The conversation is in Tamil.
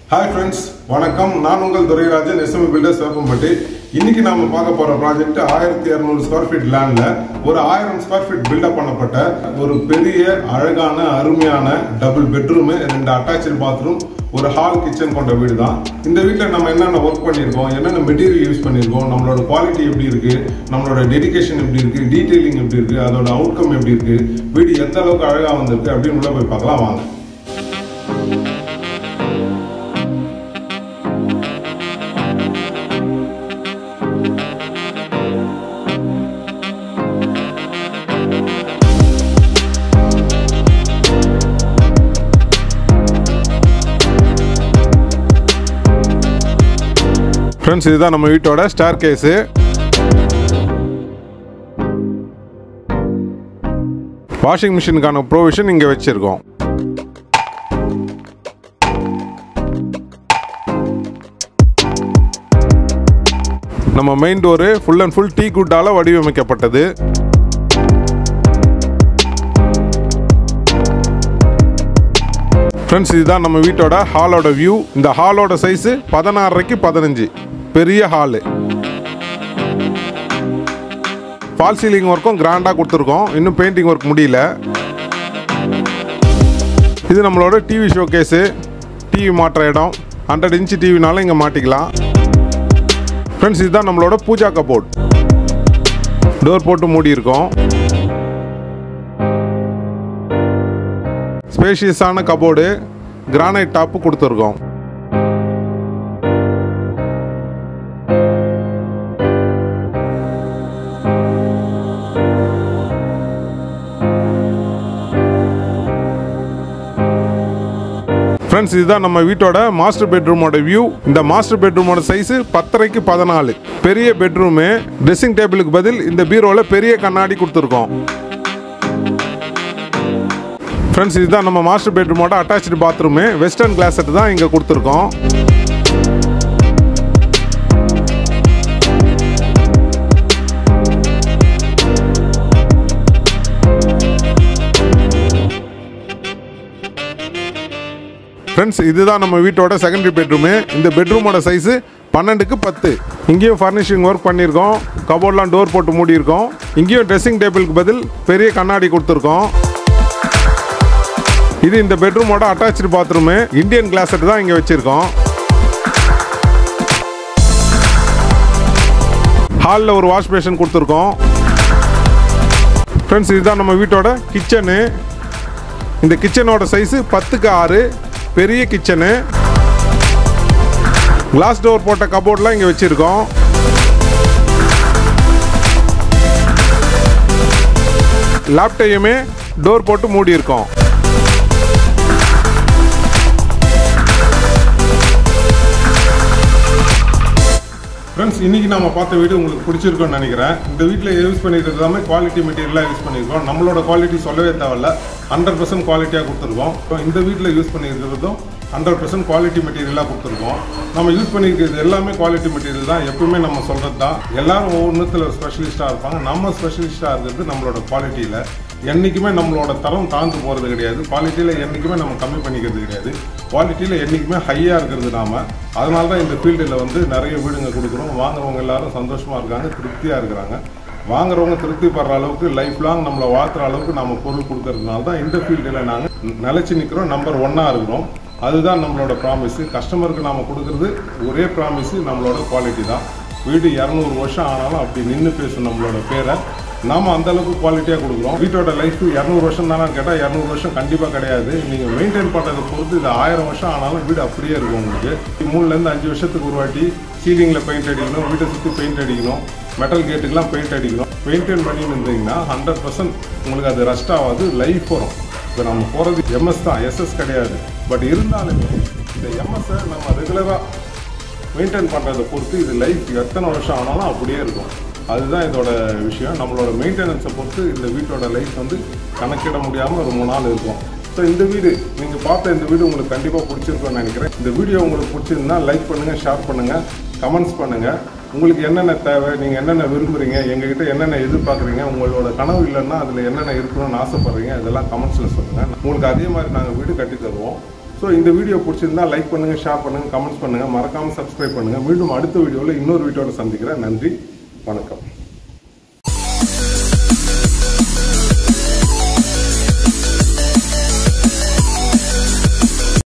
ஹாய் ஃப்ரெண்ட்ஸ் வணக்கம் நான் உங்கள் துரைராஜன் எஸ்எம் பில்டர்ஸ் வேப்பம்பட்டி இன்னைக்கு நாம பார்க்க போற ப்ராஜெக்ட் ஆயிரத்தி இரநூறு ஸ்கொயர் ஃபீட் லேண்ட்ல ஒரு ஆயிரம் ஸ்கொயர் ஃபீட் பில்டப் பண்ணப்பட்ட ஒரு பெரிய அழகான அருமையான டபுள் பெட்ரூம் ரெண்டு அட்டாச்சு பாத்ரூம் ஒரு ஹால் கிச்சன் கொண்ட வீடு தான் இந்த வீட்டில் நம்ம என்னென்ன ஒர்க் பண்ணியிருக்கோம் என்னென்ன மெட்டீரியல் யூஸ் பண்ணியிருக்கோம் நம்மளோட குவாலிட்டி எப்படி இருக்கு நம்மளோட டெடிகேஷன் எப்படி இருக்கு டீடைலிங் எப்படி இருக்கு அதோட அவுட்கம் எப்படி இருக்கு வீடு எந்த அளவுக்கு அழகா வந்திருக்கு அப்படின்னு உள்ள போய் பார்க்கலாம் வாங்க ஃப்ரெண்ட்ஸ் இதுதான் நம்ம வீட்டோட ஸ்டார் கேஸு வாஷிங் மிஷினுக்கான ப்ரொவிஷன் இங்கே வச்சுருக்கோம் நம்ம main door full and full teak குட்டால வடிவமைக்கப்பட்டது ஃப்ரெண்ட்ஸ் இதுதான் நம்ம வீட்டோட ஹாலோட வியூ இந்த ஹாலோட சைஸு பதினாறரைக்கு பதினஞ்சு பெரிய ஹாலு ஃபால் சீலிங் ஒர்க்கும் கிராண்டாக கொடுத்துருக்கோம் இன்னும் பெயிண்டிங் ஒர்க் முடியல இது நம்மளோட டிவி ஷோ கேஸு டிவி மாட்டுற இடம் ஹண்ட்ரட் இன்ச்சு டிவினாலும் இங்கே மாட்டிக்கலாம் ஃப்ரெண்ட்ஸ் இதுதான் நம்மளோட பூஜா கபோர்ட் டோர் போட்டு மூடி இருக்கோம் ஸ்பேஷியஸான கபோர்டு கிரானைட் டாப்பு கொடுத்துருக்கோம் ஃப்ரெண்ட்ஸ் இதுதான் நம்ம வீட்டோட மாஸ்டர் பெட்ரூமோட வியூ இந்த மாஸ்டர் பெட்ரூமோட சைஸு பத்தரைக்கு பதினாலு பெரிய பெட்ரூமு ட்ரெஸ்ஸிங் டேபிளுக்கு பதில் இந்த பீரோவில் பெரிய கண்ணாடி கொடுத்துருக்கோம் ஃப்ரெண்ட்ஸ் இதுதான் நம்ம மாஸ்டர் பெட்ரூமோட அட்டாச்சு பாத்ரூமு வெஸ்டர்ன் கிளாஸட் தான் இங்கே கொடுத்துருக்கோம் ஃப்ரெண்ட்ஸ் இதுதான் நம்ம வீட்டோட செகண்டரி பெட்ரூமு இந்த பெட்ரூமோட சைஸு பன்னெண்டுக்கு பத்து இங்கேயும் ஃபர்னிஷிங் ஒர்க் பண்ணியிருக்கோம் கபோர்ட்லாம் டோர் போட்டு மூடியிருக்கோம் இங்கேயும் ட்ரெஸ்ஸிங் டேபிளுக்கு பதில் பெரிய கண்ணாடி கொடுத்துருக்கோம் இது இந்த பெட்ரூமோட அட்டாச்சு பாத்ரூமு இந்தியன் கிளாஸட் தான் இங்கே வச்சுருக்கோம் ஹாலில் ஒரு வாஷ் பேஷன் கொடுத்துருக்கோம் ஃப்ரெண்ட்ஸ் இதுதான் நம்ம வீட்டோட கிச்சனு இந்த கிச்சனோட சைஸு பத்துக்கு ஆறு பெரிய கிச்சனு கிளாஸ் டோர் போட்ட கபோர்ட்லாம் இங்கே வச்சுருக்கோம் லேப்டையுமே டோர் போட்டு மூடி இருக்கோம் ஃப்ரெண்ட்ஸ் இன்னைக்கு நம்ம பார்த்த வீடு உங்களுக்கு பிடிச்சிருக்கும்னு நினைக்கிறேன் இந்த வீட்டில் யூஸ் பண்ணியிருக்கிறது எல்லாமே குவாலிட்டி மெட்டீரியலாக யூஸ் பண்ணியிருக்கோம் நம்மளோட குவாலிட்டி சொல்லவே தேவையில்ல ஹண்ட்ரட் பர்சன்ட் குவாலிட்டியாக கொடுத்துருக்கோம் இப்போ இந்த வீட்டில் யூஸ் பண்ணியிருக்கிறதும் ஹண்ட்ரட் பர்சன்ட் குவாலிட்டி மெட்டீரியலாக கொடுத்துருக்கோம் நம்ம யூஸ் பண்ணியிருக்கிறது எல்லாமே குவாலிட்டி மெட்டீரியல் தான் எப்பவுமே நம்ம சொல்கிறது தான் எல்லாரும் ஒவ்வொன்றுத்தில் ஸ்பெஷலிஸ்ட்டாக இருப்பாங்க நம்ம ஸ்பெஷலிஸ்ட்டாக இருக்கிறது நம்மளோட குவாலிட்டியில் என்றைக்குமே நம்மளோட தரம் தாழ்ந்து போகிறது கிடையாது குவாலிட்டியில் என்றைக்குமே நம்ம கம்மி பண்ணிக்கிறது கிடையாது குவாலிட்டியில் என்றைக்குமே ஹையாக இருக்கிறது நாம அதனால தான் இந்த ஃபீல்டில் வந்து நிறைய வீடுங்க கொடுக்குறோம் வாங்குறவங்க எல்லாரும் சந்தோஷமாக இருக்காங்க திருப்தியாக இருக்கிறாங்க வாங்குறவங்க திருப்தி படுற அளவுக்கு லைஃப் லாங் நம்மளை வாழ்த்துற அளவுக்கு நம்ம பொருள் கொடுக்கறதுனால தான் இந்த ஃபீல்டில் நாங்கள் நிலச்சி நிற்கிறோம் நம்பர் ஒன்னாக இருக்கிறோம் அதுதான் நம்மளோட ப்ராமிஸு கஸ்டமருக்கு நாம் கொடுக்குறது ஒரே ப்ராமிஸு நம்மளோட குவாலிட்டி தான் வீடு இரநூறு வருஷம் ஆனாலும் அப்படி நின்று பேசும் நம்மளோட பேரை நாம அந்த அளவுக்கு குவாலிட்டியாக கொடுக்குறோம் வீட்டோட லைஃப் இரநூறு வருஷம் தானே கேட்டால் இரநூறு வருஷம் கண்டிப்பாக கிடையாது நீங்கள் மெயின்டைன் பண்ணுறதை பொறுத்து இது ஆயிரம் வருஷம் ஆனாலும் வீடு அப்படியே இருக்கும் உங்களுக்கு மூணுலேருந்து அஞ்சு வருஷத்துக்கு ஒரு வாட்டி சீலிங்கில் பெயிண்ட் அடிக்கணும் வீட்டை சுற்றி பெயிண்ட் அடிக்கணும் மெட்டல் கேட்டுக்கெலாம் பெயிண்ட் அடிக்கணும் மெயின்டைன் பண்ணி இருந்தீங்கன்னா ஹண்ட்ரட் பர்சன்ட் உங்களுக்கு அது ரஸ்ட் ஆகாது லைஃப் வரும் இப்போ நம்ம போகிறது எம்எஸ் தான் எஸ்எஸ் கிடையாது பட் இருந்தாலுமே இந்த எம்எஸ்ஸை நம்ம ரெகுலராக மெயின்டைன் பண்ணுறதை பொறுத்து இது லைஃப் எத்தனை வருஷம் ஆனாலும் அப்படியே இருக்கும் அதுதான் இதோட விஷயம் நம்மளோட மெயின்டெனன்ஸை பொறுத்து இந்த வீட்டோட லைஃப் வந்து கணக்கிட முடியாமல் ஒரு மூணு நாள் இருக்கும் ஸோ இந்த வீடு நீங்கள் பார்த்த இந்த வீடு உங்களுக்கு கண்டிப்பாக பிடிச்சிருக்கும்னு நினைக்கிறேன் இந்த வீடியோ உங்களுக்கு பிடிச்சிருந்தா லைக் பண்ணுங்கள் ஷேர் பண்ணுங்கள் கமெண்ட்ஸ் பண்ணுங்கள் உங்களுக்கு என்னென்ன தேவை நீங்கள் என்னென்ன விரும்புகிறீங்க எங்ககிட்ட என்னென்ன எதிர்பார்க்குறீங்க உங்களோட கனவு இல்லைன்னா அதில் என்னென்ன இருக்கணும்னு ஆசைப்படுறீங்க இதெல்லாம் கமெண்ட்ஸில் சொல்லுங்கள் உங்களுக்கு அதே மாதிரி நாங்கள் வீடு கட்டி தருவோம் ஸோ இந்த வீடியோ பிடிச்சிருந்தா லைக் பண்ணுங்கள் ஷேர் பண்ணுங்கள் கமெண்ட்ஸ் பண்ணுங்கள் மறக்காமல் சப்ஸ்கிரைப் பண்ணுங்கள் மீண்டும் அடுத்த வீடியோவில் இன்னொரு வீடியோவில் சந்திக்கிறேன் நன்றி வணக்கம்